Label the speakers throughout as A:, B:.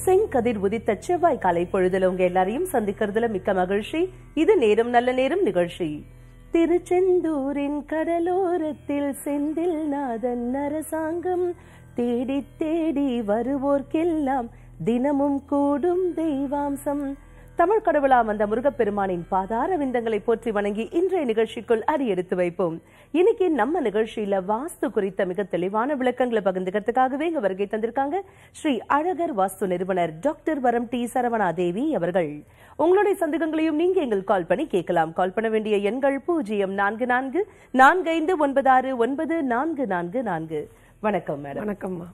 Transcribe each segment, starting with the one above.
A: செங்கதிர் உதித்த செவ்வாய் காலை பொழுதுல உங்க எல்லாரையும் சந்திக்கிறதுல மிக்க மகிழ்ச்சி இது நேரம் நல்ல நேரம் நிகழ்ச்சி திருச்செந்தூரின் கடலோரத்தில் செந்தில் நாதன் அரசாங்கம் தேடி தேடி வருவோர்க்கெல்லாம் தினமும் கூடும் தெய்வாம்சம் தமிழ் கடவுளாம் அந்த முருகப்பெருமானின் பாதார விந்தங்களை போற்றி வணங்கி இன்றைய நிகழ்ச்சிக்குள் அடியெடுத்து வைப்போம் இன்னைக்கு நம்ம நிகழ்ச்சியில வாஸ்து குறித்த மிக தெளிவான விளக்கங்களை பகிர்ந்துக்கிறதுக்காகவே இங்க வருகை தந்திருக்காங்க ஸ்ரீ அழகர் வாஸ்து நிறுவனர் டாக்டர் வரம் டி சரவணா தேவி அவர்கள் உங்களுடைய சந்தேகங்களையும் நீங்க எங்கள் கால் பண்ணி கேட்கலாம் கால் பண்ண வேண்டிய எண்கள் பூஜ்ஜியம் நான்கு நான்கு நான்கு ஐந்து ஒன்பது ஆறு ஒன்பது நான்கு நான்கு நான்கு வணக்கம் மேடம்
B: வணக்கம்மா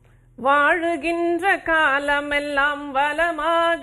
B: வாழுகின்ற காலமெல்லாம் வளமாக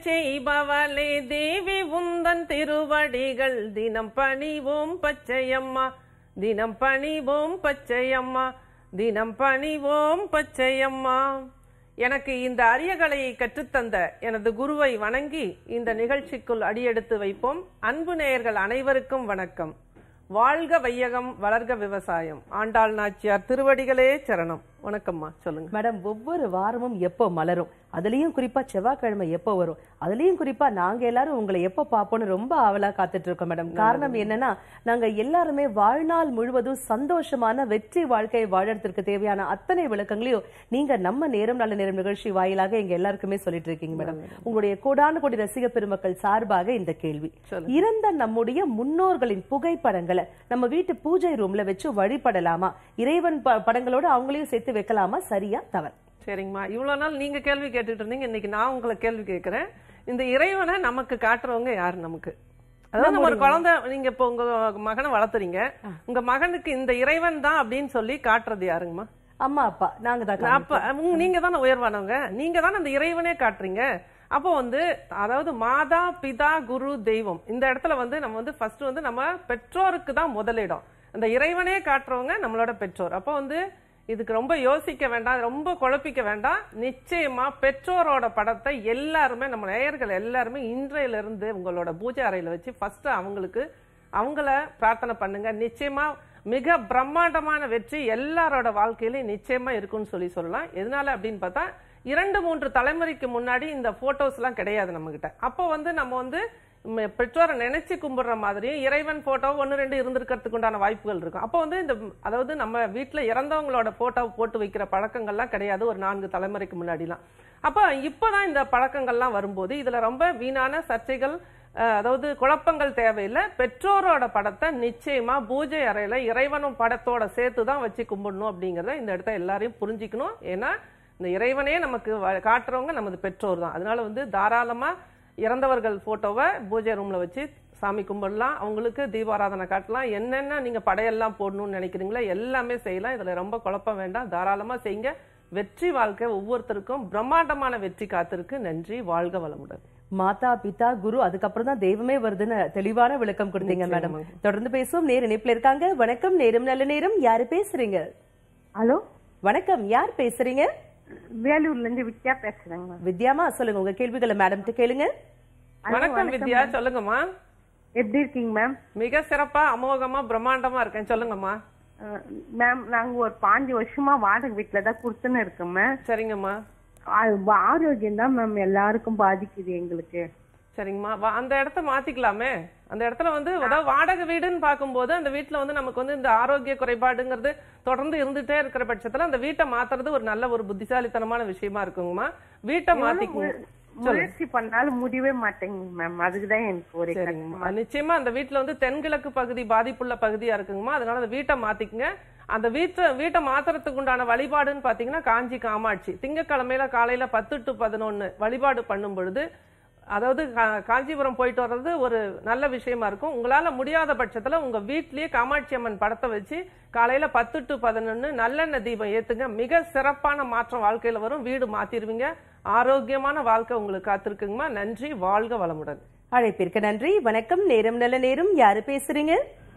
B: செய்பவளே தேவி உந்தன் திருவடிகள் தினம் பணிவோம் பச்சையம்மா தினம் பணிவோம் பச்சையம்மா தினம் பணிவோம் பச்சையம்மா எனக்கு இந்த அரிய கலையை கற்றுத்தந்த எனது குருவை வணங்கி இந்த நிகழ்ச்சிக்குள் அடியெடுத்து வைப்போம் அன்பு நேயர்கள் அனைவருக்கும் வணக்கம் வாழ்க வையகம் வளர்க விவசாயம் ஆண்டாள் நாச்சியார் திருவடிகளே சரணம் வணக்கம்மா சொல்லுங்க
A: மேடம் ஒவ்வொரு வாரமும் எப்போ மலரும் அதுலயும் குறிப்பா செவ்வாய்க்கிழமை எப்போ வரும் அதுலயும் குறிப்பா நாங்க எல்லாரும் உங்களை எப்போ பார்ப்போம்னு ரொம்ப ஆவலா காத்துட்டு இருக்கோம் மேடம் காரணம் என்னன்னா நாங்க எல்லாருமே வாழ்நாள் முழுவதும் சந்தோஷமான வெற்றி வாழ்க்கையை வாழறதுக்கு தேவையான அத்தனை விளக்கங்களையும் நீங்க நம்ம நேரம் நல்ல நேரம் நிகழ்ச்சி வாயிலாக எங்க எல்லாருக்குமே சொல்லிட்டு இருக்கீங்க மேடம் உங்களுடைய கோடானு கோடி ரசிக பெருமக்கள் சார்பாக இந்த கேள்வி இறந்த நம்முடைய முன்னோர்களின் புகைப்படங்களை நம்ம வீட்டு பூஜை ரூம்ல வச்சு வழிபடலாமா இறைவன் ப- படங்களோட அவங்களையும் சேர்த்து வைக்கலாமா சரியா தவறு
B: சரிங்கம்மா இவ்வளவு நாள் நீங்க கேள்வி கேட்டுட்டு இருந்தீங்க இன்னைக்கு நான் உங்களை கேள்வி கேட்கிறேன் இந்த இறைவனை நமக்கு காட்டுறவங்க யார் நமக்கு அதாவது நம்ம ஒரு குழந்தை நீங்க இப்போ உங்க மகனை வளர்த்துறீங்க உங்க மகனுக்கு இந்த இறைவன் தான் அப்படின்னு சொல்லி காட்டுறது யாருங்கம்மா
A: அம்மா அப்பா நாங்க தான்
B: அப்ப உங்க- நீங்க தானே உயர்வானவங்க நீங்க தானே அந்த இறைவனே காட்டுறீங்க அப்போ வந்து அதாவது மாதா பிதா குரு தெய்வம் இந்த இடத்துல வந்து நம்ம வந்து ஃபர்ஸ்ட் வந்து நம்ம பெற்றோருக்கு தான் முதலிடம் அந்த இறைவனே காட்டுறவங்க நம்மளோட பெற்றோர் அப்போ வந்து இதுக்கு ரொம்ப யோசிக்க வேண்டாம் ரொம்ப குழப்பிக்க வேண்டாம் நிச்சயமா பெற்றோரோட படத்தை எல்லாருமே நம்ம நேயர்கள் எல்லாருமே இன்றையில இருந்து உங்களோட பூஜை அறையில வச்சு ஃபர்ஸ்ட் அவங்களுக்கு அவங்கள பிரார்த்தனை பண்ணுங்க நிச்சயமா மிக பிரம்மாண்டமான வெற்றி எல்லாரோட வாழ்க்கையிலும் நிச்சயமா இருக்கும்னு சொல்லி சொல்லலாம் எதனால அப்படின்னு பார்த்தா இரண்டு மூன்று தலைமுறைக்கு முன்னாடி இந்த போட்டோஸ் எல்லாம் கிடையாது நம்ம கிட்ட அப்போ வந்து நம்ம வந்து ம், பெற்றோரை நினைச்சு கும்பிடுற மாதிரியும் இறைவன் போட்டோ ஒன்று ரெண்டு இருந்திருக்கிறதுக்கு உண்டான வாய்ப்புகள் இருக்கும் அப்போ வந்து இந்த அதாவது நம்ம வீட்டுல இறந்தவங்களோட போட்டோ போட்டு வைக்கிற பழக்கங்கள்லாம் கிடையாது ஒரு நான்கு தலைமுறைக்கு முன்னாடிலாம் அப்போ இப்போதான் இந்த பழக்கங்கள்லாம் வரும்போது இதுல ரொம்ப வீணான சர்ச்சைகள் அஹ், அதாவது குழப்பங்கள் தேவையில்லை பெற்றோரோட படத்தை நிச்சயமா பூஜை அறையில இறைவனும் படத்தோட சேர்த்து தான் வச்சு கும்பிடணும் அப்படிங்கறத இந்த இடத்த எல்லாரையும் புரிஞ்சுக்கணும் ஏன்னா இந்த இறைவனே நமக்கு வ- காட்டுறவங்க நமது பெற்றோர் தான் அதனால வந்து தாராளமா இறந்தவர்கள் போட்டோவை பூஜை ரூம்ல வச்சு சாமி கும்பிடலாம் அவங்களுக்கு தீபாராதனை காட்டலாம் என்னென்ன நீங்க படையெல்லாம் போடணும்னு நினைக்கிறீங்களோ எல்லாமே செய்யலாம் இதுல ரொம்ப குழப்பம் வேண்டாம் தாராளமா செய்யுங்க வெற்றி வாழ்க்கை ஒவ்வொருத்தருக்கும் பிரம்மாண்டமான வெற்றி காத்திருக்கு நன்றி வாழ்க வளமுடன்
A: மாதா பிதா குரு அதுக்கப்புறம் தான் தெய்வமே வருதுன்னு தெளிவான விளக்கம் கொடுத்தீங்க மேடம் தொடர்ந்து பேசுவோம் நேர இணைப்புல இருக்காங்க வணக்கம் நேரம் நல்ல நேரம் யாரு பேசுறீங்க
C: ஹலோ
A: வணக்கம் யார் பேசுறீங்க
C: வேலூர்ல இருந்து வித்யா பேசுறேங்க மேம்
A: வித்யாமா சொல்லுங்க உங்க கேள்விகளை மேடம் கேளுங்க
B: வணக்கம் வித்யா சொல்லுங்கம்மா
C: எப்படி இருக்கீங்க மேம்
B: மிக சிறப்பா அமோகமா பிரம்மாண்டமா இருக்கேன் சொல்லுங்கம்மா
C: அஹ், மேம் நாங்க ஒரு பாஞ்சு வருஷமா வாடகை வீட்டுல தான் கொடுத்துன்னு இருக்கோம் மேம்
B: சரிங்கம்மா
C: அது ஆரோக்கியம் தான் மேம் எல்லாருக்கும் பாதிக்குது எங்களுக்கு
B: சரிங்கம்மா வா- அந்த இடத்த மாத்திக்கலாமே அந்த இடத்துல வந்து அதாவது வாடகை வீடுன்னு பார்க்கும்போது அந்த வீட்டுல வந்து நமக்கு வந்து இந்த ஆரோக்கிய குறைபாடுங்கிறது தொடர்ந்து இருந்துட்டே இருக்கிற பட்சத்துல அந்த வீட்டை மாத்துறது ஒரு நல்ல ஒரு புத்திசாலித்தனமான விஷயமா இருக்குங்கம்மா வீட்டை மாத்திக்குங்க
C: முயற்சி பண்ணாலும் முடியவே மாட்டேங்குது மேம் அதுக்குதான் எனக்கு ஒரு
B: சரிங்கம்மா நிச்சயமா அந்த வீட்டுல வந்து தென்கிழக்கு பகுதி பாதிப்புள்ள பகுதியா இருக்குங்கம்மா அதனால அந்த வீட்டை மாத்திக்குங்க அந்த வீட்டை வீட்டை மாத்துறதுக்கு உண்டான வழிபாடுன்னு பாத்தீங்கன்னா காஞ்சி காமாட்சி திங்கட்கிழமையில காலையில பத்து டு பதினொன்னு வழிபாடு பண்ணும் பொழுது அதாவது கா- காஞ்சிபுரம் போயிட்டு வர்றது ஒரு நல்ல விஷயமா இருக்கும் உங்களால முடியாத பட்சத்துல உங்க வீட்லயே காமாட்சி அம்மன் படத்தை வச்சு காலையில பத்து டு பதினொன்னு நல்லெண்ணெய் தீபம் ஏத்துங்க மிக சிறப்பான மாற்றம் வாழ்க்கையில வரும் வீடு மாத்திருவீங்க ஆரோக்கியமான வாழ்க்கை உங்களுக்கு காத்திருக்குங்கம்மா நன்றி வாழ்க வளமுடன்
A: அழைப்பிற்கு நன்றி வணக்கம் நேரம் நல்ல நேரம் யாரு பேசுறீங்க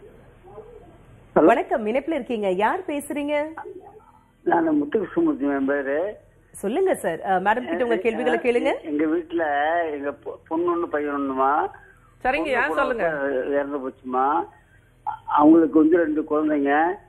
A: வணக்கம் இணைப்புல இருக்கீங்க யார் பேசுறீங்க
D: நான் முத்துகிருஷ்ணமூர்த்தி என் பேரு
A: சொல்லுங்க சார் மேடம் கிட்ட உங்க கேள்விகளை கேளுங்க
D: எங்க வீட்டுல எங்க பொ- பொண்ணு ஒண்ணு பையன் ஒண்ணுமா
B: சரிங்கய்யா சொல்லுங்க
D: இறந்து போச்சுமா அவங்களுக்கு வந்து ரெண்டு குழந்தைங்க
B: ம்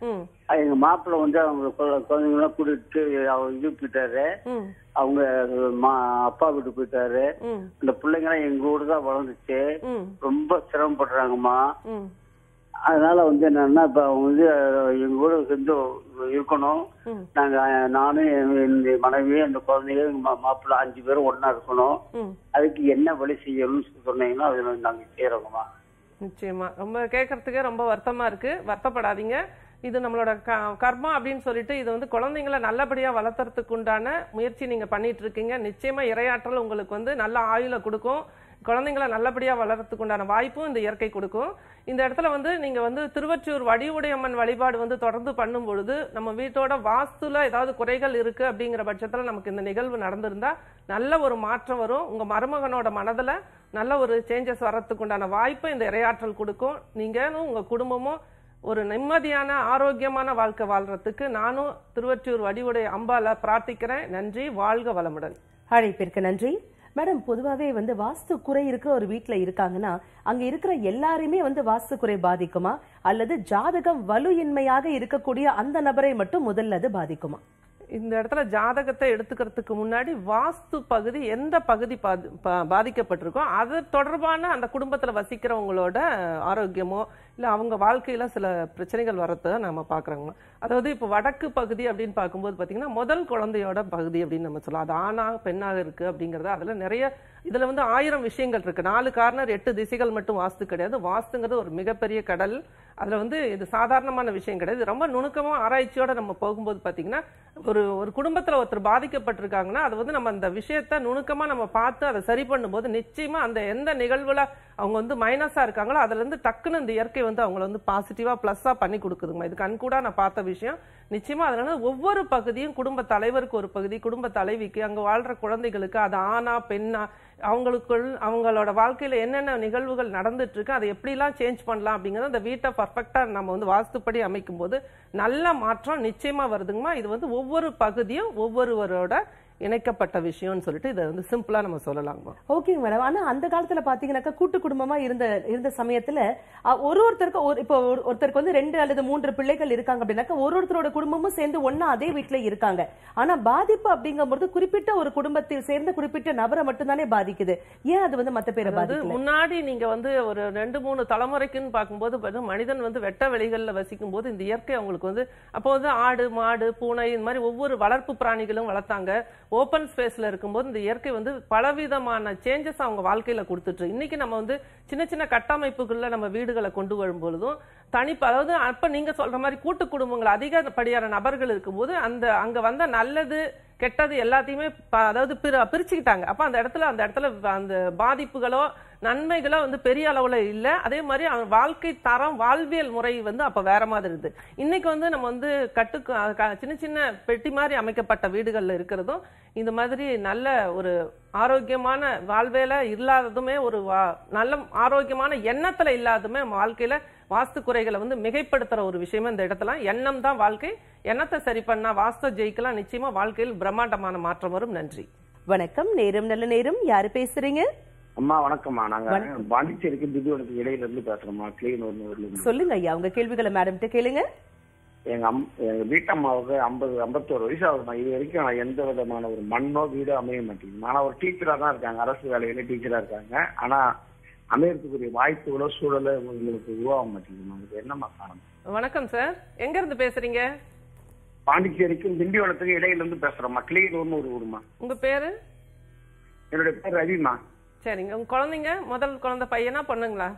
D: அஹ் எங்க மாப்பிள்ளை வந்து அவங்க குழ- குழந்தைங்களாம் கூட்டிட்டு அவர் இது போயிட்டாரு
B: ம்
D: அவங்க மா அப்பா வீட்டுக்கு போயிட்டாரு
B: ம்
D: இந்த பிள்ளைங்கலாம் எங்க ஊர் தான் வளர்ந்துச்சு
B: ம்
D: ரொம்ப சிரமப்படுறாங்கம்மா
B: ம்
D: அதனால வந்து என்னன்னா இப்ப அவங்க வந்து அஹ், எங்க ஊருக்கு வந்து இருக்கணும்
B: ம்.
D: நாங்க அஹ், நானும் என் என் மனைவி அந்த குழந்தைங்க எங்க மா- மாப்பிள்ளை அஞ்சு பேரும் ஒண்ணா இருக்கணும்
B: ம்
D: அதுக்கு என்ன வழி செய்யணும்னு சொன்னீங்கன்னா அதுல நாங்க செய்யறோங்கம்மா
B: நிச்சயமா ரொம்ப கேட்கறதுக்கே ரொம்ப வருத்தமா இருக்கு வருத்தப்படாதீங்க இது நம்மளோட க கர்மா அப்படின்னு சொல்லிட்டு இது வந்து குழந்தைங்களை நல்லபடியா வளர்த்துறதுக்கு உண்டான முயற்சி நீங்க பண்ணிட்டு இருக்கீங்க நிச்சயமா இரையாற்றல் உங்களுக்கு வந்து நல்ல ஆயுள கொடுக்கும் குழந்தைங்களை நல்லபடியா வளர்றதுக்கு உண்டான வாய்ப்பும் இந்த இயற்கை கொடுக்கும் இந்த இடத்துல வந்து நீங்க வந்து திருவொற்றியூர் வடிவுடையம்மன் வழிபாடு வந்து தொடர்ந்து பண்ணும் பொழுது நம்ம வீட்டோட வாஸ்துல ஏதாவது குறைகள் இருக்கு அப்படிங்கிற பட்சத்துல நமக்கு இந்த நிகழ்வு நடந்திருந்தா நல்ல ஒரு மாற்றம் வரும் உங்க மருமகனோட மனதுல நல்ல ஒரு சேஞ்சஸ் வர்றதுக்கு உண்டான வாய்ப்பை இந்த இரையாற்றல் கொடுக்கும் நீங்களும் உங்க குடும்பமும் ஒரு நிம்மதியான ஆரோக்கியமான வாழ்க்கை வாழ்றதுக்கு நானும் திருவொற்றியூர் வடிவுடைய அம்பால பிரார்த்திக்கிறேன் நன்றி வாழ்க வளமுடன்
A: அழைப்பிற்கு நன்றி மேடம் பொதுவாவே வந்து வாஸ்து குறை இருக்கிற ஒரு வீட்ல இருக்காங்கன்னா அங்க இருக்கிற எல்லாருமே வந்து வாஸ்து குறை பாதிக்குமா அல்லது ஜாதகம் வலு இன்மையாக இருக்கக்கூடிய அந்த நபரை மட்டும் முதல்ல அது பாதிக்குமா
B: இந்த இடத்துல ஜாதகத்தை எடுத்துக்கிறதுக்கு முன்னாடி வாஸ்து பகுதி எந்த பகுதி பாதி- பா- பாதிக்கப்பட்டிருக்கோ அது தொடர்பான அந்த குடும்பத்துல வசிக்கிறவங்களோட ஆரோக்கியமோ இல்ல அவங்க வாழ்க்கையில சில பிரச்சனைகள் வரதை நம்ம பாக்குறோங்க அதாவது இப்போ வடக்கு பகுதி அப்படின்னு பார்க்கும்போது பாத்தீங்கன்னா முதல் குழந்தையோட பகுதி அப்படின்னு நம்ம சொல்லலாம் அது ஆணாக பெண்ணாக இருக்கு அப்படிங்கறது அதுல நிறைய இதுல வந்து ஆயிரம் விஷயங்கள் இருக்கு நாலு கார்னர் எட்டு திசைகள் மட்டும் வாஸ்து கிடையாது வாஸ்துங்கிறது ஒரு மிகப்பெரிய கடல் அதுல வந்து இது சாதாரணமான விஷயம் கிடையாது இது ரொம்ப நுணுக்கமா ஆராய்ச்சியோட நம்ம போகும்போது பாத்தீங்கன்னா ஒரு ஒரு குடும்பத்துல ஒருத்தர் பாதிக்கப்பட்டிருக்காங்கன்னா அது வந்து நம்ம அந்த விஷயத்த நுணுக்கமா நம்ம பார்த்து அதை சரி பண்ணும்போது நிச்சயமா அந்த எந்த நிகழ்வுல அவங்க வந்து மைனஸா இருக்காங்களோ அதுல இருந்து டக்குன்னு இந்த இயற்கை வந்து அவங்கள வந்து பாசிட்டிவா பிளஸ்ஸா பண்ணி கொடுக்குதுங்க இது கண்கூடா நான் பார்த்த விஷயம் நிச்சயமா அதனால ஒவ்வொரு பகுதியும் குடும்ப தலைவருக்கு ஒரு பகுதி குடும்ப தலைவிக்கு அங்க வாழ்ற குழந்தைகளுக்கு அது ஆணா பெண்ணா அவங்களுக்குள் அவங்களோட வாழ்க்கையில என்னென்ன நிகழ்வுகள் நடந்துட்டு இருக்கு அதை எப்படிலாம் சேஞ்ச் பண்ணலாம் அப்படிங்கறது அந்த வீட்டை பர்ஃபெக்டா நம்ம வந்து வாஸ்துப்படி அமைக்கும் போது நல்ல மாற்றம் நிச்சயமா வருதுங்கம்மா இது வந்து ஒவ்வொரு பகுதியும் ஒவ்வொருவரோட இணைக்கப்பட்ட விஷயம்னு சொல்லிட்டு இதை வந்து சிம்பிளா நம்ம சொல்லலாங்கம்மா
A: ஓகேங்க மேடம் ஆனா அந்த காலத்துல பாத்தீங்கன்னாக்கா கூட்டு குடும்பமா இருந்த இருந்த சமயத்துல அ, ஒரு ஒருத்தருக்கு ஒரு இப்போ ஒரு- ஒருத்தருக்கு வந்து ரெண்டு அல்லது மூன்று பிள்ளைகள் இருக்காங்க அப்படின்னாக்கா ஒரு ஒருத்தரோட குடும்பமும் சேர்ந்து ஒண்ணா அதே வீட்ல இருக்காங்க ஆனா பாதிப்பு அப்படிங்கும்போது குறிப்பிட்ட ஒரு குடும்பத்தில் சேர்ந்த குறிப்பிட்ட நபரை மட்டும்தானே பாதிக்குது ஏன் அது வந்து மத்த பேரை
B: அதாவது
A: பாதிக்கல
B: முன்னாடி நீங்க வந்து ஒரு ரெண்டு மூணு தலைமுறைக்குன்னு பார்க்கும்போது பாத்தீங்கன்னா, மனிதன் வந்து வெட்ட வெளிகள்ல வசிக்கும் போது இந்த இயற்கை அவங்களுக்கு வந்து அப்போ வந்து ஆடு மாடு பூனை இந்த மாதிரி ஒவ்வொரு வளர்ப்பு பிராணிகளும் வளர்த்தாங்க ஓப்பன் ஸ்பேஸ்ல இருக்கும்போது இந்த இயற்கை வந்து பலவிதமான சேஞ்சஸ் அவங்க வாழ்க்கையில கொடுத்துட்டு இருக்கு. இன்னைக்கு நம்ம வந்து சின்ன சின்ன கட்டமைப்புக்குள்ள நம்ம வீடுகளை கொண்டு வரும் பொழுதும் தனிப்பு அதாவது அப்ப நீங்க சொல்ற மாதிரி கூட்டு குடும்பங்கள் அதிகப்படியான நபர்கள் இருக்கும்போது அந்த அங்க வந்த நல்லது கெட்டது எல்லாத்தையுமே ப- அதாவது பிர- பிரிச்சுக்கிட்டாங்க அப்ப அந்த இடத்துல அந்த இடத்துல அந்த பாதிப்புகளோ நன்மைகளோ வந்து பெரிய அளவுல இல்ல அதே மாதிரி அவன் வாழ்க்கை தரம் வாழ்வியல் முறை வந்து அப்ப வேற மாதிரி இருந்தது இன்னைக்கு வந்து நம்ம வந்து கட்டு க- சின்ன சின்ன பெட்டி மாதிரி அமைக்கப்பட்ட வீடுகள்ல இருக்கிறதும் இந்த மாதிரி நல்ல ஒரு ஆரோக்கியமான வாழ்வேல இல்லாததுமே ஒரு வா- நல்ல ஆரோக்கியமான எண்ணத்துல இல்லாததுமே நம்ம வாழ்க்கையில வாஸ்து குறைகளை வந்து மிகைப்படுத்துற ஒரு விஷயமா இந்த இடத்துல எண்ணம் தான் வாழ்க்கை எண்ணத்தை சரி பண்ணா வாஸ்து ஜெயிக்கலாம் நிச்சயமா வாழ்க்கையில் பிரம்மாண்டமான மாற்றம் வரும் நன்றி
A: வணக்கம் நேரம் நல்ல நேரம் யாரு பேசுறீங்க
E: அம்மா வணக்கம்மா நாங்க பாண்டிச்சேரிக்கு திடீர்னு இடையில இருந்து பேசுறோம்மா கிளீன் ஒன்று
A: சொல்லுங்க ஐயா உங்க கேள்விகளை மேடம் கிட்ட கேளுங்க
E: எங்க அம் எங்க வீட்டம்மாவுக்கு ஐம்பது ஐம்பத்தோரு வயசு ஆகுதுமா இது வரைக்கும் நான் எந்த விதமான ஒரு மண்ணோ வீடோ அமைய மாட்டேங்குது ஆனா ஒரு டீச்சரா தான் இருக்காங்க அரசு வேலையில டீச்சரா இருக்காங்க ஆனா அமையறதுக்குரிய வாய்ப்புகளோ சூழலோ உங்களுக்கு உருவாக மாட்டேங்குதுமா இது என்னம்மா காரணம்
B: வணக்கம் சார் எங்க இருந்து பேசுறீங்க
E: பாண்டிச்சேரிக்கும் திண்டிவனத்துக்கும் இடையில இருந்து பேசுறோம்மா கிளீன் ஒன்று ஒரு ஊருமா
B: உங்க பேரு
E: என்னுடைய பேர் ரவிமா
B: சரிங்க உங்க குழந்தைங்க முதல் குழந்தை பையனா பொண்ணுங்களா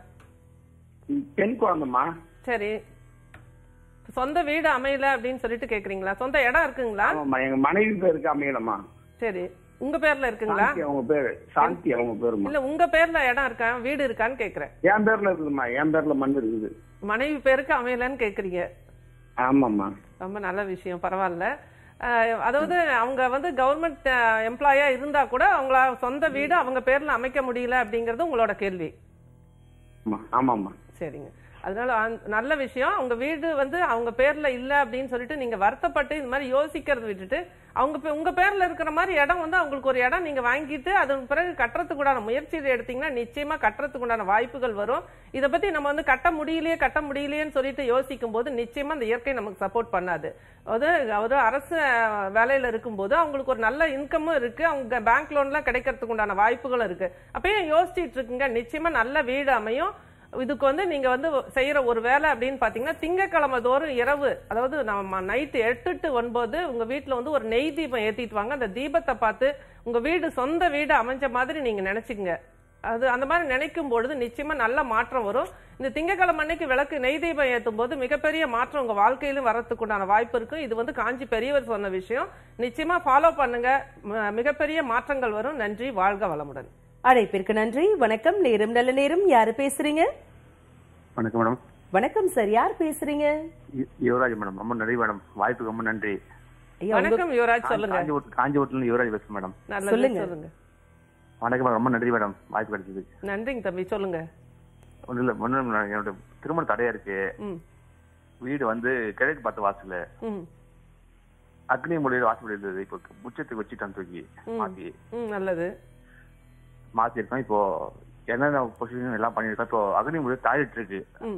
E: பெண் குழந்தைம்மா
B: சரி சொந்த வீடு அமையல அப்படின்னு சொல்லிட்டு கேக்குறீங்களா சொந்த இடம் இருக்குங்களா
E: ஆமாம்மா எங்க மனைவி பேருக்கு அமையலம்மா
B: சரி உங்க பேர்ல இருக்குங்களா
E: சாந்தி அவங்க பேரு சாந்தி அவங்க பேருமா
B: இல்ல உங்க பேர்ல இடம் இருக்கா வீடு இருக்கான்னு கேக்குறேன்
E: என் பேர்ல இருக்குதும்மா என் பேர்ல மண் இருக்குது
B: மனைவி பேருக்கு அமையலன்னு கேக்குறீங்க
E: ஆமாம்மா
B: ரொம்ப நல்ல விஷயம் பரவாயில்ல அஹ், அதாவது அவங்க வந்து கவர்மெண்ட் எம்ப்ளாயா இருந்தா கூட அவங்கள சொந்த வீடு அவங்க பேர்ல அமைக்க முடியல அப்படிங்கறது உங்களோட கேள்வி
E: ஆமா ஆமாம்மா
B: சரிங்க அதனால அந்த- நல்ல விஷயம் உங்க வீடு வந்து அவங்க பேர்ல இல்ல அப்படின்னு சொல்லிட்டு நீங்க வருத்தப்பட்டு இந்த மாதிரி யோசிக்கிறத விட்டுட்டு அவங்க பே- உங்க பேர்ல இருக்கிற மாதிரி இடம் வந்து அவங்களுக்கு ஒரு இடம் நீங்க வாங்கிட்டு அதன் பிறகு கட்டுறதுக்கு உண்டான முயற்சி எடுத்தீங்கன்னா நிச்சயமா கட்டுறதுக்கு உண்டான வாய்ப்புகள் வரும் இத பத்தி நம்ம வந்து கட்ட முடியலையே கட்ட முடியலையேன்னு சொல்லிட்டு யோசிக்கும் போது நிச்சயமா அந்த இயற்கை நமக்கு சப்போர்ட் பண்ணாது அது ஒரு அரசு அஹ், வேலையில இருக்கும்போது அவங்களுக்கு ஒரு நல்ல இன்கமும் இருக்கு அவங்க பேங்க் லோன்லாம் கிடைக்கிறதுக்கு உண்டான வாய்ப்புகளும் இருக்கு அப்பயும் யோசிச்சிட்டு இருக்குங்க நிச்சயமா நல்ல வீடு அமையும் இதுக்கு வந்து நீங்க வந்து செய்யற ஒரு வேலை அப்படின்னு பாத்தீங்கன்னா திங்கக்கிழமை தோறும் இரவு அதாவது நம்ம நைட்டு எட்டு டு ஒன்பது உங்க வீட்டுல வந்து ஒரு நெய் தீபம் ஏத்திட்டு வாங்க அந்த தீபத்தை பார்த்து உங்க வீடு சொந்த வீடு அமைஞ்ச மாதிரி நீங்க நினைச்சுக்கங்க அது அந்த மாதிரி நினைக்கும் பொழுது நிச்சயமா நல்ல மாற்றம் வரும் இந்த திங்கக்கிழமை அன்னைக்கு விளக்கு நெய் தீபம் ஏத்தும் போது மிகப்பெரிய மாற்றம் உங்க வாழ்க்கையிலும் வரத்துக்கு உண்டான வாய்ப்பு இருக்கு இது வந்து காஞ்சி பெரியவர் சொன்ன விஷயம் நிச்சயமா ஃபாலோ பண்ணுங்க ம- மிகப்பெரிய மாற்றங்கள் வரும் நன்றி வாழ்க வளமுடன்
A: அழைப்பிற்கு நன்றி வணக்கம் நேரம் நல்ல நேரம் யாரு பேசுறீங்க
F: வணக்கம் மேடம்
A: வணக்கம் சார் யார் பேசுறீங்க
F: யு- யுவராஜ் மேடம் ரொம்ப நன்றி மேடம் வாய்ப்புக்கு ரொம்ப நன்றி
A: ஐயா, உங்க-
B: வணக்கம் யுவராஜ் சொல்லுங்க
F: காஞ்சிபுரம் காஞ்சிபுரத்துல இருந்து யுவராஜ் பேசுறேன் மேடம்
B: நல்லது
A: சொல்லுங்க.
B: சொல்லுங்க
F: வணக்கம் மேடம் ரொம்ப நன்றி மேடம் வாய்ப்பு கிடைச்சது
B: நன்றிங்க தம்பி சொல்லுங்க
F: ஒன்றும் இல்லை ஒன்றும் இல்லை என்னோட திருமண தடையா இருக்கு
B: ம்
F: வீடு வந்து கிழக்கு பார்த்த வாசல்
B: ம்
F: அக்னி மொழியில வாசல் இருந்தது இப்போ உச்சத்துக்கு வச்சுட்டான் தூக்கி மாத்தி
B: ம் நல்லது
F: மாத்தி இருக்கோம் இப்போ என்னென்ன பொசிஷன் எல்லாம் பண்ணிருக்கோம் இப்போ அக்னி மொழி டாய்லெட் இருக்கு
B: ம்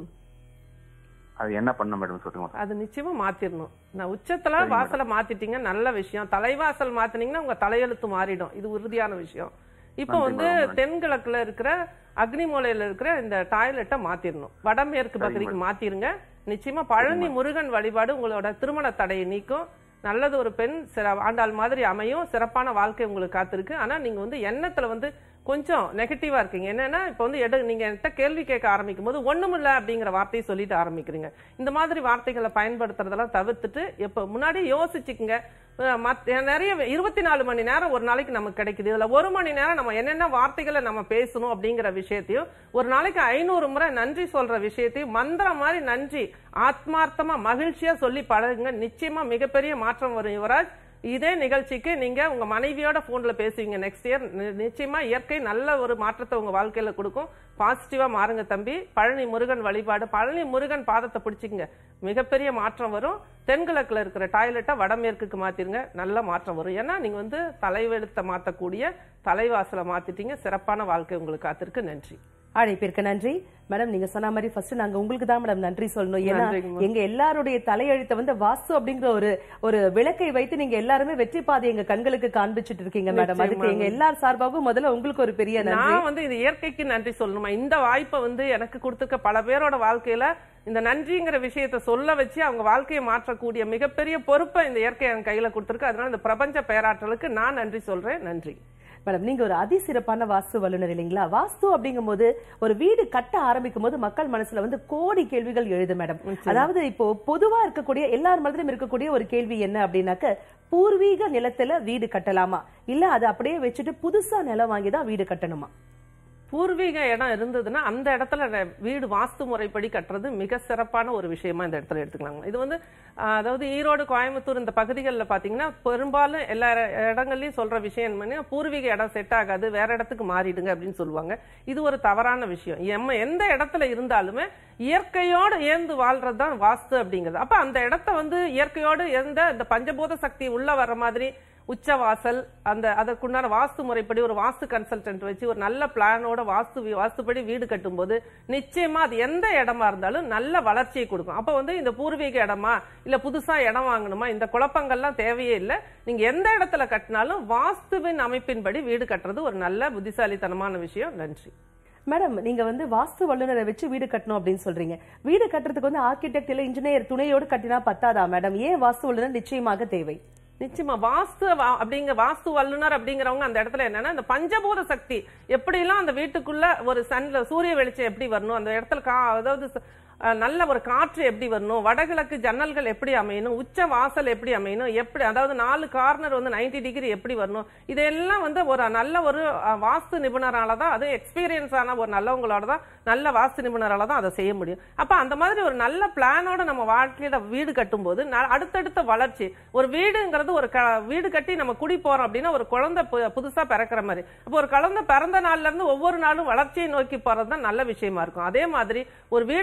F: அது என்ன பண்ண மேடம் சொல்லுங்க
B: அது நிச்சயமா மாத்திரணும் நான் உச்சத்துல வாசலை மாத்திட்டீங்க நல்ல விஷயம் தலைவாசல் மாத்தினீங்கன்னா உங்க தலையெழுத்து மாறிடும் இது உறுதியான விஷயம் இப்போ
F: நன்றி
B: வந்து
F: மேடம்.
B: தென்கிழக்குல இருக்கிற அக்னிமூலையில இருக்கிற இந்த டாய்லெட்டை மாத்திரணும் வடமேற்கு பகுதிக்கு மாத்திருங்க நிச்சயமா பழனி முருகன் வழிபாடு உங்களோட திருமண தடையை நீக்கும் நல்லது ஒரு பெண் சிற ஆண்டாள் மாதிரி அமையும் சிறப்பான வாழ்க்கை உங்களுக்கு காத்திருக்கு ஆனா நீங்க வந்து எண்ணத்துல வந்து கொஞ்சம் நெகட்டிவா இருக்கீங்க என்னன்னா இப்போ வந்து எடு நீங்க என்கிட்ட கேள்வி கேட்க ஆரம்பிக்கும் போது ஒண்ணுமில்ல அப்படிங்கிற வார்த்தையை சொல்லிட்டு ஆரம்பிக்கிறீங்க இந்த மாதிரி வார்த்தைகளை பயன்படுத்துறதெல்லாம் தவிர்த்துட்டு எப்ப முன்னாடி யோசிச்சுக்குங்க அஹ் மத்த- நிறைய இருபத்தி நாலு மணி நேரம் ஒரு நாளைக்கு நமக்கு கிடைக்குது இதுல ஒரு மணி நேரம் நம்ம என்னென்ன வார்த்தைகளை நம்ம பேசணும் அப்படிங்கிற விஷயத்தையும் ஒரு நாளைக்கு ஐநூறு முறை நன்றி சொல்ற விஷயத்தையும் மந்திரம் மாதிரி நன்றி ஆத்மார்த்தமா மகிழ்ச்சியா சொல்லி பழகுங்க நிச்சயமா மிகப்பெரிய மாற்றம் வரும் யுவராஜ் இதே நிகழ்ச்சிக்கு நீங்க உங்க மனைவியோட போன்ல பேசுவீங்க நெக்ஸ்ட் இயர் நிச்சயமா இயற்கை நல்ல ஒரு மாற்றத்தை உங்க வாழ்க்கையில கொடுக்கும் பாசிட்டிவா மாறுங்க தம்பி பழனி முருகன் வழிபாடு பழனி முருகன் பாதத்தை பிடிச்சிக்கங்க மிகப்பெரிய மாற்றம் வரும் தென்கிழக்குல இருக்கிற டாய்லெட்டை வடமேற்குக்கு மாத்திருங்க நல்ல மாற்றம் வரும் ஏன்னா நீங்க வந்து தலைவெழுத்தை மாத்தக்கூடிய தலைவாசலை மாத்திட்டீங்க சிறப்பான வாழ்க்கை உங்களுக்கு காத்திருக்கு நன்றி
A: அழைப்பிற்கு நன்றி மேடம் நீங்க சொன்ன மாதிரி ஃபர்ஸ்ட் நாங்க உங்களுக்கு தான் மேடம் நன்றி சொல்லணும் ஏன்னா
B: நன்றிங்கம்மா.
A: எங்க எல்லாருடைய தலையெழுத்தை வந்து வாஸ்து அப்படிங்கிற ஒரு ஒரு விளக்கை வைத்து நீங்க எல்லாருமே வெற்றி பாதை எங்க கண்களுக்கு காண்பிச்சிட்டு இருக்கீங்க மேடம் அதுக்கு எங்க எல்லார் சார்பாகவும் முதல்ல உங்களுக்கு ஒரு பெரிய நன்றி
B: நான் வந்து இது இயற்கைக்கு நன்றி சொல்லணுமா இந்த வாய்ப்பை வந்து எனக்கு கொடுத்துக்க பல பேரோட வாழ்க்கையில இந்த நன்றிங்கிற விஷயத்தை சொல்ல வச்சு அவங்க வாழ்க்கையை மாற்றக்கூடிய மிகப்பெரிய பொறுப்பை இந்த இயற்கை என் கையில கொடுத்துருக்கு அதனால இந்த பிரபஞ்ச பேராற்றலுக்கு நான் நன்றி சொல்றேன் நன்றி
A: மேடம் நீங்க ஒரு அதிசிறப்பான வாஸ்து வல்லுநர் இல்லைங்களா வாஸ்து அப்படிங்கும்போது ஒரு வீடு கட்ட ஆரம்பிக்கும் போது மக்கள் மனசுல வந்து கோடி கேள்விகள் எழுது மேடம் அதாவது இப்போ பொதுவா இருக்கக்கூடிய எல்லார் மனதிலும் இருக்கக்கூடிய ஒரு கேள்வி என்ன அப்படின்னாக்க பூர்வீக நிலத்துல வீடு கட்டலாமா இல்ல அதை அப்படியே வச்சுட்டு புதுசா நிலம் வாங்கி தான் வீடு கட்டணுமா
B: பூர்வீக இடம் இருந்ததுன்னா அந்த இடத்துல ந- வீடு வாஸ்து முறைப்படி கட்டுறது மிக சிறப்பான ஒரு விஷயமா இந்த இடத்துல எடுத்துக்கலாங்க இது வந்து ஆஹ், அதாவது ஈரோடு கோயம்புத்தூர் இந்த பகுதிகளில் பார்த்தீங்கன்னா பெரும்பாலும் எல்லா இட- இடங்கள்லயும் சொல்ற விஷயம் என்னன்னா பூர்வீக இடம் செட் ஆகாது வேற இடத்துக்கு மாறிடுங்க அப்படின்னு சொல்லுவாங்க இது ஒரு தவறான விஷயம் எம்ம எந்த இடத்துல இருந்தாலுமே இயற்கையோடு ஏந்து வாழ்றது தான் வாஸ்து அப்படிங்கிறது அப்ப அந்த இடத்த வந்து இயற்கையோடு எந்த இந்த பஞ்சபூத சக்தி உள்ள வர்ற மாதிரி உச்சவாசல் அந்த அதற்குண்டான வாஸ்து முறைப்படி ஒரு வாஸ்து கன்சல்டன்ட் வச்சு ஒரு நல்ல பிளானோட வாஸ்து வி- வாஸ்துப்படி வீடு கட்டும்போது நிச்சயமா அது எந்த இடமா இருந்தாலும் நல்ல வளர்ச்சியை கொடுக்கும் அப்ப வந்து இந்த பூர்வீக இடமா இல்ல புதுசா இடம் வாங்கணுமா இந்த குழப்பங்கள்லாம் தேவையே இல்லை நீங்க எந்த இடத்துல கட்டினாலும் வாஸ்துவின் அமைப்பின்படி வீடு கட்டுறது ஒரு நல்ல புத்திசாலித்தனமான விஷயம் நன்றி
A: மேடம் நீங்க வந்து வாஸ்து வல்லுநரை வச்சு வீடு கட்டணும் அப்படின்னு சொல்றீங்க வீடு கட்டுறதுக்கு வந்து ஆர்கிடெக்ட் இல்ல இன்ஜினியர் துணையோடு கட்டினா பத்தாதா மேடம் ஏன் வாஸ்து வல்லுநர் நிச்சயமாக தேவை
B: நிச்சயமா வாஸ்து வா- அப்படிங்கிற வாஸ்து வல்லுனர் அப்படிங்கிறவங்க அந்த இடத்துல என்னன்னா இந்த பஞ்சபூத சக்தி எப்படிலாம் அந்த வீட்டுக்குள்ள ஒரு சன்ல சூரிய வெளிச்சம் எப்படி வரணும் அந்த இடத்துல கா அதாவது ச- அஹ், நல்ல ஒரு காற்று எப்படி வரணும் வடகிழக்கு ஜன்னல்கள் எப்படி அமையணும் உச்ச வாசல் எப்படி அமையணும் எப்படி அதாவது நாலு கார்னர் வந்து 90 டிகிரி எப்படி வரணும் இதெல்லாம் வந்து ஒரு நல்ல ஒரு அஹ், வாஸ்து நிபுணரால தான் அது எக்ஸ்பீரியன்ஸ் ஆன ஒரு நல்லவங்களோட தான் நல்ல வாஸ்து நிபுணரால தான் அதை செய்ய முடியும் அப்ப அந்த மாதிரி ஒரு நல்ல பிளானோட நம்ம வாழ்க்கையில வீடு கட்டும்போது ந- அடுத்தடுத்த வளர்ச்சி ஒரு வீடுங்கிறது ஒரு க- வீடு கட்டி நம்ம குடி போறோம் அப்படின்னா ஒரு குழந்தை பு- புதுசா பிறக்கிற மாதிரி அப்போ ஒரு குழந்தை பிறந்த நாள்ல இருந்து ஒவ்வொரு நாளும் வளர்ச்சியை நோக்கி போறது தான் நல்ல விஷயமா இருக்கும் அதே மாதிரி ஒரு வீடு கிரக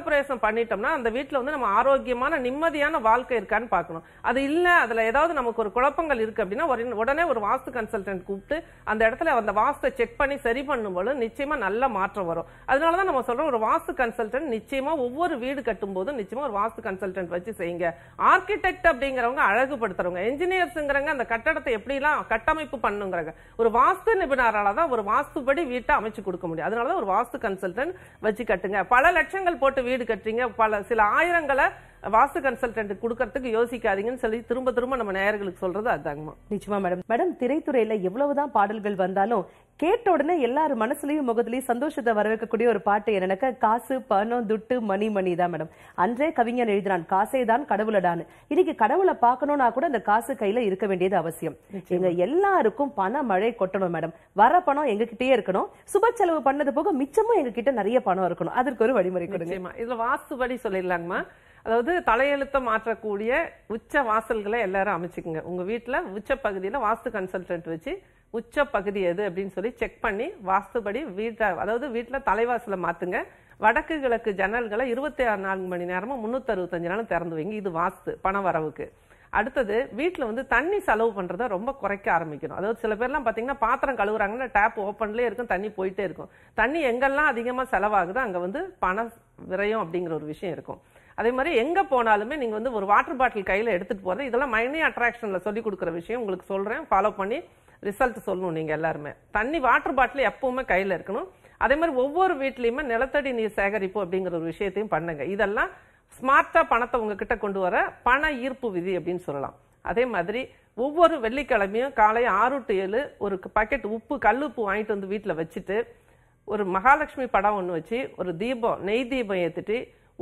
B: கிரகப்பிரவேசம் பண்ணிட்டோம்னா அந்த வீட்ல வந்து நம்ம ஆரோக்கியமான நிம்மதியான வாழ்க்கை இருக்கான்னு பார்க்கணும் அது இல்ல அதுல ஏதாவது நமக்கு ஒரு குழப்பங்கள் இருக்கு அப்படின்னா ஒரு- உடனே ஒரு வாஸ்து கன்சல்டன்ட் கூப்பிட்டு அந்த இடத்துல அந்த வாஸ்தை செக் பண்ணி சரி பண்ணும்போது நிச்சயமா நல்ல மாற்றம் வரும் அதனாலதான் நம்ம சொல்றோம் ஒரு வாஸ்து கன்சல்டன்ட் நிச்சயமா ஒவ்வொரு வீடு கட்டும் போதும் நிச்சயமா ஒரு வாஸ்து கன்சல்டன்ட் வச்சு செய்யுங்க ஆர்கிடெக்ட் அப்படிங்கிறவங்க அழகுபடுத்துறவங்க என்ஜினியர்ஸ்ங்கிறவங்க அந்த கட்டடத்தை எப்படிலாம் கட்டமைப்பு பண்ணுங்கிறாங்க ஒரு வாஸ்து நிபுணரால தான் ஒரு வாஸ்துபடி வீட்டை அமைச்சு கொடுக்க முடியும் அதனாலதான் ஒரு வாஸ்து கன்சல்டன்ட் வச்சு கட்டுங்க பல லட்சங்கள் போட்டு வீடு கட்டுறீங்க பல சில ஆயிரங்களை வாஸ்து கன்சல்டன்ட் கொடுக்கறதுக்கு யோசிக்காதீங்கன்னு சொல்லி திரும்ப திரும்ப நம்ம நேயர்களுக்கு சொல்றது அதுதாங்கம்மா
A: நிச்சயமா மேடம் மேடம் திரைத்துறையில எவ்வளவுதான் பாடல்கள் வந்தாலும் கேட்ட உடனே எல்லாரும் மனசுலயும் முகத்திலயும் சந்தோஷத்தை வரவேற்கக்கூடிய ஒரு பாட்டு என்னன்னாக்க காசு பணம் துட்டு மணி மணி தான் மேடம் அன்றே கவிஞன் எழுதினான் காசே தான் கடவுளடான்னு இன்னைக்கு கடவுளை பார்க்கணும்னா கூட அந்த காசு கையில இருக்க வேண்டியது அவசியம் எங்க எல்லாருக்கும் பண மழை கொட்டணும் மேடம் வர பணம் எங்க கிட்டயே இருக்கணும் சுப செலவு பண்ணது போக மிச்சமும் எங்க கிட்ட நிறைய பணம் இருக்கணும் அதற்கு ஒரு வழிமுறை கொடுங்க
B: நிச்சயமா இதுல வாஸ்துபடி சொல்லிடலாங்கம்மா அதாவது தலையெழுத்த மாற்றக்கூடிய உச்ச வாசல்களை எல்லாரும் அமைச்சுக்குங்க உங்க வீட்டுல உச்ச பகுதியில வாஸ்து கன்சல்டன்ட் வச்சு உச்ச பகுதி எது அப்படின்னு சொல்லி செக் பண்ணி வாஸ்துபடி வீட்டை அதாவது வீட்டுல தலைவாசலை மாத்துங்க வடக்கு கிழக்கு ஜன்னல்களை இருபத்தி ஆறு நான்கு மணி நேரமும் முன்னூத்தி அறுபத்தஞ்சு நாளும் திறந்து வைங்க இது வாஸ்து பண வரவுக்கு அடுத்தது வீட்ல வந்து தண்ணி செலவு பண்றத ரொம்ப குறைக்க ஆரம்பிக்கணும் அதாவது சில பேர்லாம் பாத்தீங்கன்னா பாத்திரம் கழுவுறாங்கன்னா டேப் ஓப்பன்லயே இருக்கும் தண்ணி போயிட்டே இருக்கும் தண்ணி எங்கெல்லாம் அதிகமா செலவாகுதோ அங்க வந்து பண விரயம் அப்படிங்கிற ஒரு விஷயம் இருக்கும் அதே மாதிரி எங்க போனாலுமே நீங்க வந்து ஒரு வாட்டர் பாட்டில் கையில எடுத்துட்டு போறது இதெல்லாம் மைனி அட்ராக்ஷன்ல சொல்லி கொடுக்குற விஷயம் உங்களுக்கு சொல்றேன் ஃபாலோ பண்ணி ரிசல்ட் சொல்லணும் நீங்க எல்லாருமே தண்ணி வாட்டர் பாட்டில் எப்பவுமே கையில இருக்கணும் அதே மாதிரி ஒவ்வொரு வீட்லயுமே நிலத்தடி நீர் சேகரிப்பு அப்படிங்கிற ஒரு விஷயத்தையும் பண்ணுங்க இதெல்லாம் ஸ்மார்ட்டா பணத்தை உங்ககிட்ட கொண்டு வர பண ஈர்ப்பு விதி அப்படின்னு சொல்லலாம் அதே மாதிரி ஒவ்வொரு வெள்ளிக்கிழமையும் காலை ஆறு டு ஏழு ஒரு பாக்கெட் உப்பு கல்லுப்பு வாங்கிட்டு வந்து வீட்டுல வச்சுட்டு ஒரு மகாலட்சுமி படம் ஒன்று வச்சு ஒரு தீபம் நெய் தீபம் ஏத்துட்டு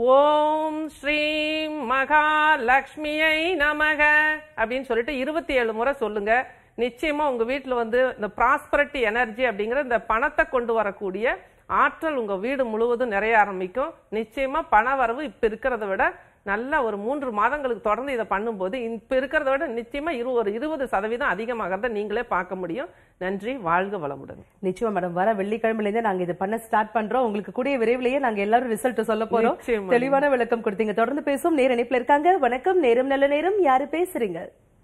B: ஓம் ஸ்ரீம் மகாலட்சுமியை நமக அப்படின்னு சொல்லிட்டு இருபத்தி ஏழு முறை சொல்லுங்க நிச்சயமா உங்க வீட்டுல வந்து இந்த ப்ராஸ்பரிட்டி எனர்ஜி அப்படிங்கிற இந்த பணத்தை கொண்டு வரக்கூடிய ஆற்றல் உங்க வீடு முழுவதும் நிறைய ஆரம்பிக்கும் நிச்சயமா பண வரவு இப்ப இருக்கிறத விட நல்ல ஒரு மூன்று மாதங்களுக்கு தொடர்ந்து இதை பண்ணும்போது இப்ப இருக்கிறத விட நிச்சயமா இரு ஒரு இருபது சதவீதம் அதிகமாகிறத நீங்களே பார்க்க முடியும் நன்றி வாழ்க வளமுடன்
A: நிச்சயமா மேடம் வர வெள்ளிக்கிழமையில இருந்தே நாங்க இது பண்ண ஸ்டார்ட் பண்றோம் உங்களுக்கு கூடிய விரைவிலேயே நாங்க எல்லாரும் ரிசல்ட் சொல்ல போறோம்
B: நிச்சயமா.
A: தெளிவான விளக்கம் கொடுத்தீங்க தொடர்ந்து பேசும் நேர இணைப்புல இருக்காங்க வணக்கம் நேரம் நல்ல நேரம் யாரு பேசுறீங்க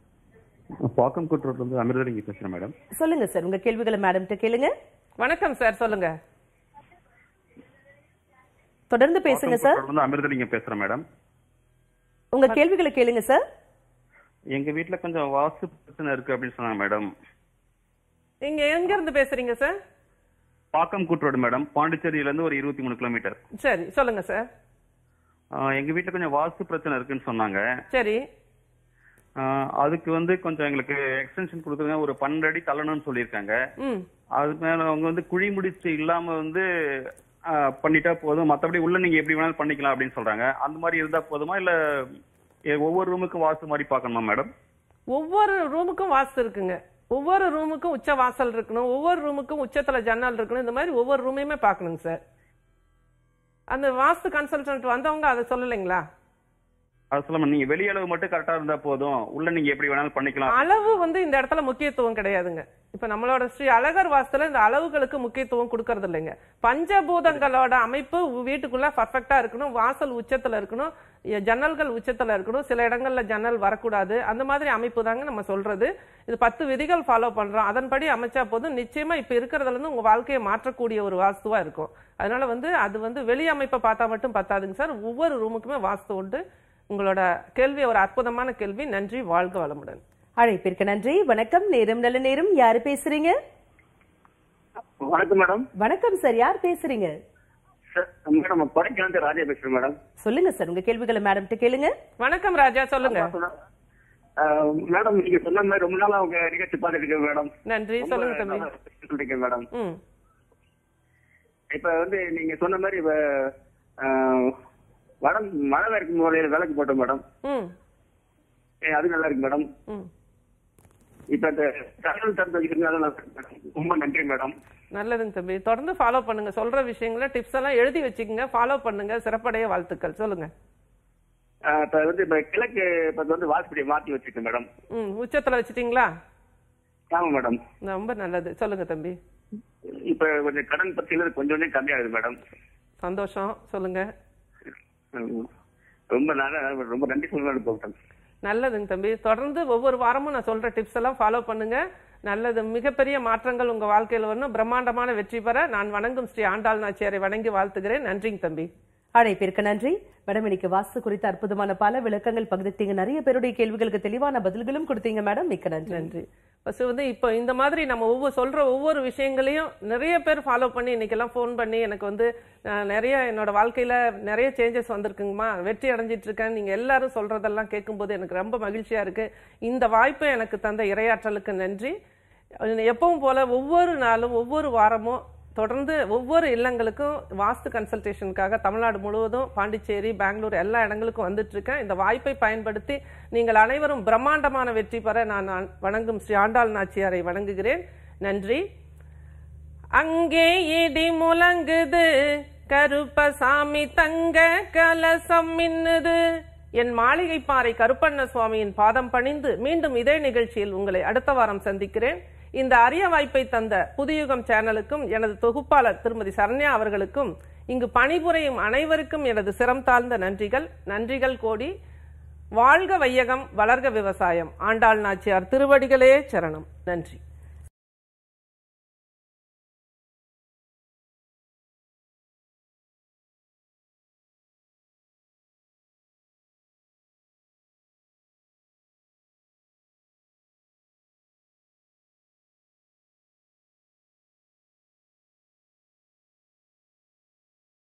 F: பாக்கம் ரோட்ல இருந்து அமிர்தலிங்க பேசுறேன் மேடம்
A: சொல்லுங்க சார் உங்க கேள்விகளை மேடம் கேளுங்க
B: வணக்கம் சார் சொல்லுங்க
A: தொடர்ந்து பேசுங்க சார்
F: ரோட்ல இருந்து அமிர்தலிங்க பேசுறேன் மேடம்
A: உங்க கேள்விகளை கேளுங்க சார்
F: எங்க வீட்ல கொஞ்சம் வாஸ்து பிரச்சனை இருக்கு அப்படின்னு சொன்னாங்க மேடம்
B: நீங்க எங்க இருந்து பேசுறீங்க சார்
F: பாக்கம் ரோடு மேடம் பாண்டிச்சேரியில இருந்து ஒரு இருபத்தி மூணு கிலோமீட்டர்
B: சரி சொல்லுங்க சார்
F: ஆஹ் எங்க வீட்ல கொஞ்சம் வாஸ்து பிரச்சனை இருக்குன்னு சொன்னாங்க
B: சரி
F: ஆஹ் அதுக்கு வந்து கொஞ்சம் எங்களுக்கு எக்ஸ்டென்ஷன் கொடுத்துருங்க ஒரு பன்னெண்டு அடி தள்ளணும்னு சொல்லியிருக்காங்க
B: ம்
F: அது மேல அவங்க வந்து குழி முடிச்சு இல்லாம வந்து ஆஹ் பண்ணிட்டா போதும் மத்தபடி உள்ள நீங்க எப்படி வேணாலும் பண்ணிக்கலாம் அப்படின்னு சொல்றாங்க அந்த மாதிரி இருந்தா போதுமா இல்ல எ- ஒவ்வொரு ரூமுக்கும் வாஸ்து மாதிரி பார்க்கணுமா மேடம்
B: ஒவ்வொரு ரூமுக்கும் வாஸ்து இருக்குங்க ஒவ்வொரு ரூமுக்கும் உச்ச வாசல் இருக்கணும் ஒவ்வொரு ரூமுக்கும் உச்சத்துல ஜன்னல் இருக்கணும் இந்த மாதிரி ஒவ்வொரு ரூமையுமே பார்க்கணுங்க சார் அந்த வாஸ்து கன்சல்டன்ட் வந்தவங்க அதை சொல்லலைங்களா
F: அது சொல்லாம நீங்க வெளியளவு மட்டும் கரெக்டா இருந்தா போதும் உள்ள நீங்க எப்படி வேணாலும் பண்ணிக்கலாம்
B: அளவு வந்து இந்த இடத்துல முக்கியத்துவம் கிடையாதுங்க இப்ப நம்மளோட ஸ்ரீ அழகர் வாஸ்துல இந்த அளவுகளுக்கு முக்கியத்துவம் கொடுக்கறது இல்லைங்க பஞ்சபூதங்களோட அமைப்பு உ- வீட்டுக்குள்ள பர்ஃபெக்டா இருக்கணும் வாசல் உச்சத்துல இருக்கணும் எ- ஜன்னல்கள் உச்சத்துல இருக்கணும் சில இடங்கள்ல ஜன்னல் வரக்கூடாது அந்த மாதிரி அமைப்பு தாங்க நம்ம சொல்றது இது பத்து விதிகள் ஃபாலோ பண்றோம் அதன்படி அமைச்சா போதும் நிச்சயமா இப்ப இருக்கிறதுல இருந்து உங்க வாழ்க்கையை மாற்றக்கூடிய ஒரு வாஸ்துவா இருக்கும் அதனால வந்து அது வந்து வெளி அமைப்பை பார்த்தா மட்டும் பத்தாதுங்க சார் ஒவ்வொரு ரூமுக்குமே வாஸ்து உண்டு உங்களோட கேள்வி ஒரு அற்புதமான கேள்வி நன்றி வாழ்க வளமுடன்
A: அழைப்பிற்கு நன்றி வணக்கம் நேரம் நல்ல நேரம் யாரு பேசுறீங்க
E: வணக்கம் மேடம்
A: வணக்கம் சார் யார் பேசுறீங்க
E: சார் மேடம் கொடைக்கானத்து ராஜா பேசுறேன் மேடம்
A: சொல்லுங்க சார் உங்க கேள்விகளை மேடம் கேளுங்க
B: வணக்கம் ராஜா சொல்லுங்க
E: அஹ், மேடம் நீங்க சொன்ன மாதிரி ரொம்ப நாளா உங்க நிகழ்ச்சி பார்த்துட்டு இருக்கேன் மேடம்
B: நன்றி
E: ரொம்ப
B: சொல்லுங்க தம்பி
E: நல்லா சொல்லிருக்கீங்க மேடம்
B: ம்
E: இப்ப வந்து நீங்க சொன்ன மாதிரி இப்ப அஹ், வடம் மழை இருக்கும் முறையில விளக்கு போட்டோம் மேடம்
B: ம்
E: ஏ, அது நல்லா இருக்கு மேடம்
B: ம்
E: இப்ப இந்த கடல் திறந்து வைக்கிறது நல்லா இருக்கு மேடம் ரொம்ப நன்றி மேடம்
B: நல்லதுங்க தம்பி தொடர்ந்து ஃபாலோ பண்ணுங்க சொல்ற விஷயங்களை டிப்ஸ் எல்லாம் எழுதி வச்சுக்கோங்க ஃபாலோ பண்ணுங்க சிறப்படைய வாழ்த்துக்கள் சொல்லுங்க
E: அஹ், இப்ப வந்து இப்ப கிழக்கு இப்ப வந்து வாசப்படியை மாத்தி வச்சிருக்கேன் மேடம்
B: ம் உச்சத்துல வச்சிட்டீங்களா
E: ஆமா மேடம்
B: ரொம்ப நல்லது சொல்லுங்க தம்பி
E: இப்ப கொஞ்சம் கடன் பத்தியில கொஞ்சம் கொஞ்சம் கம்மியாகுது மேடம்
B: சந்தோஷம் சொல்லுங்க
D: ம். ரொம்ப நல்லா ரொம்ப நன்றி சொல்லணும் டாக்டர்
B: நல்லதுங்க தம்பி தொடர்ந்து ஒவ்வொரு வாரமும் நான் சொல்ற டிப்ஸ் எல்லாம் ஃபாலோ பண்ணுங்க நல்லது மிகப்பெரிய மாற்றங்கள் உங்க வாழ்க்கையில வரணும் பிரம்மாண்டமான வெற்றி பெற நான் வணங்கும் ஸ்ரீ ஆண்டாள் நாச்சியாரை வணங்கி வாழ்த்துகிறேன் நன்றிங்க தம்பி
A: அழைப்பிற்கு நன்றி மேடம் இன்னைக்கு வாஸ்து குறித்த அற்புதமான பல விளக்கங்கள் பகிர்ந்தீங்க நிறைய பேருடைய கேள்விகளுக்கு தெளிவான பதில்களும் கொடுத்தீங்க மேடம் மிக்க நன்றி
B: நன்றி ஃபர்ஸ்ட் வந்து இப்போ இந்த மாதிரி நம்ம ஒவ்வொரு சொல்ற ஒவ்வொரு விஷயங்களையும் நிறைய பேர் ஃபாலோ பண்ணி இன்னைக்கெல்லாம் ஃபோன் பண்ணி எனக்கு வந்து நான் நிறைய என்னோட வாழ்க்கையில நிறைய சேஞ்சஸ் வந்திருக்குங்கம்மா வெற்றி அடைஞ்சிட்டு இருக்கேன் நீங்க எல்லாரும் சொல்றதெல்லாம் கேட்கும்போது எனக்கு ரொம்ப மகிழ்ச்சியா இருக்கு இந்த வாய்ப்பை எனக்கு தந்த இரையாற்றலுக்கு நன்றி எப்பவும் போல ஒவ்வொரு நாளும் ஒவ்வொரு வாரமும் தொடர்ந்து ஒவ்வொரு இல்லங்களுக்கும் வாஸ்து கன்சல்டேஷனுக்காக தமிழ்நாடு முழுவதும் பாண்டிச்சேரி பெங்களூர் எல்லா இடங்களுக்கும் வந்துட்டு இருக்கேன் இந்த வாய்ப்பை பயன்படுத்தி நீங்கள் அனைவரும் பிரம்மாண்டமான வெற்றி பெற நான் நான் வணங்கும் ஸ்ரீ ஆண்டாள் நாச்சியாரை வணங்குகிறேன் நன்றி அங்கே இடி முழங்குது கருப்பசாமி தங்க கலசம் மின்னுது என் மாளிகை பாறை கருப்பண்ண சுவாமியின் பாதம் பணிந்து மீண்டும் இதே நிகழ்ச்சியில் உங்களை அடுத்த வாரம் சந்திக்கிறேன் இந்த அரிய வாய்ப்பை தந்த புதியுகம் சேனலுக்கும் எனது தொகுப்பாளர் திருமதி சரண்யா அவர்களுக்கும் இங்கு பணிபுரியும் அனைவருக்கும் எனது சிரம் தாழ்ந்த நன்றிகள் நன்றிகள் கோடி வாழ்க வையகம் வளர்க விவசாயம் ஆண்டாள் நாச்சியார் திருவடிகளே சரணம் நன்றி